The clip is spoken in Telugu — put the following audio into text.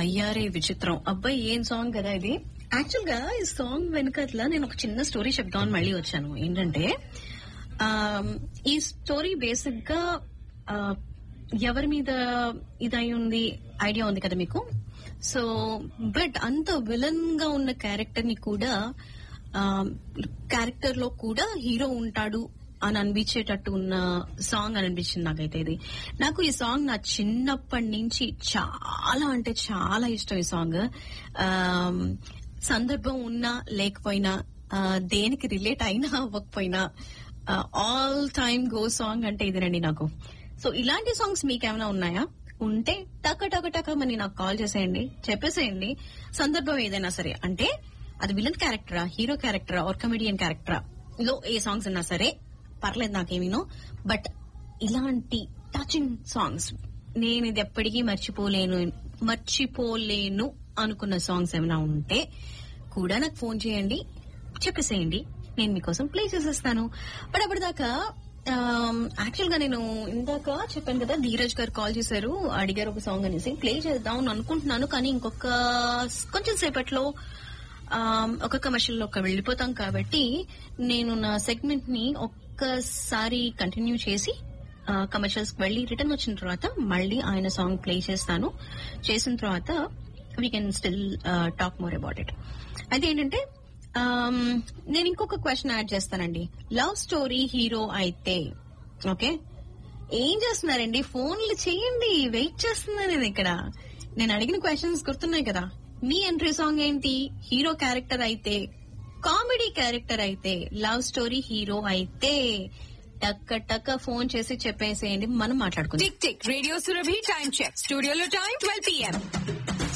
వయ్యారే విచిత్రం అబ్బాయి ఏం సాంగ్ కదా ఇది యాక్చువల్ గా ఈ సాంగ్ వెనకట్ల నేను ఒక చిన్న స్టోరీ చెప్దామని మళ్ళీ వచ్చాను ఏంటంటే ఆ, ఈ స్టోరీ బేసిక్ గా ఆ, ఎవరి మీద ఇదై ఉంది ఐడియా ఉంది కదా మీకు సో బట్ అంత విలన్ గా ఉన్న క్యారెక్టర్ ని కూడా క్యారెక్టర్ లో కూడా హీరో ఉంటాడు అని అనిపించేటట్టు ఉన్న సాంగ్ అని అనిపించింది నాకైతే ఇది నాకు ఈ సాంగ్ నా చిన్నప్పటి నుంచి చాలా అంటే చాలా ఇష్టం ఈ సాంగ్ ఆమ్, సందర్భం ఉన్నా లేకపోయినా ఆ, దేనికి రిలేట్ అయినా అవ్వకపోయినా ఆల్ టైమ్ గో సాంగ్ అంటే ఇదేనండి నాకు సో ఇలాంటి సాంగ్స్ మీకేమైనా ఉన్నాయా ఉంటే టక టక టక మని నాకు కాల్ చేసేయండి చెప్పేసేయండి సందర్భం ఏదైనా సరే అంటే అది విలన్ క్యారెక్టరా హీరో క్యారెక్టరా ఆర్ కమెడియన్ క్యారెక్టరా లో ఏ సాంగ్స్ అన్నా సరే పర్లేదు నాకేమీనో బట్ ఇలాంటి టచింగ్ సాంగ్స్ నేను ఇది ఎప్పటికీ మర్చిపోలేను మర్చిపోలేను అనుకున్న సాంగ్స్ ఏమైనా ఉంటే కూడా నాకు ఫోన్ చేయండి చెప్పేసేయండి నేను మీకోసం ప్లే చేసేస్తాను బట్ అప్పటిదాకా యాక్చువల్ గా నేను ఇందాక చెప్పాను కదా ధీరజ్ గారు కాల్ చేశారు అడిగారు ఒక సాంగ్ అనేసి ప్లే చేద్దాం అని అనుకుంటున్నాను కానీ ఇంకొక కొంచెం సేపట్లో ఆమ్, ఒక కమర్షియల్ లో వెళ్ళిపోతాం కాబట్టి నేను నా సెగ్మెంట్ ని ఒక్కసారి కంటిన్యూ చేసి కమర్షియల్స్ వెళ్ళి రిటర్న్ వచ్చిన తర్వాత మళ్ళీ ఆయన సాంగ్ ప్లే చేస్తాను చేసిన తర్వాత we can still talk more about it అయితే ఏంటంటే ఆమ్, నేను ఇంకొక క్వశ్చన్ యాడ్ చేస్తానండి లవ్ స్టోరీ హీరో అయితే ఓకే ఏం చేస్తున్నారండి ఫోన్లు చేయండి వెయిట్ చేస్తున్నా నేను ఇక్కడ నేను అడిగిన క్వశ్చన్స్ గుర్తున్నాయి కదా మీ ఎంట్రీ సాంగ్ ఏంటి హీరో క్యారెక్టర్ అయితే కామెడీ క్యారెక్టర్ అయితే లవ్ స్టోరీ హీరో అయితే టక్క టక్క ఫోన్ చేసి చెప్పేసేయండి మనం మాట్లాడుకుందాం tick tick radio Surabhi time check స్టూడియోలో టైం ట్వెల్వ్ పిఎం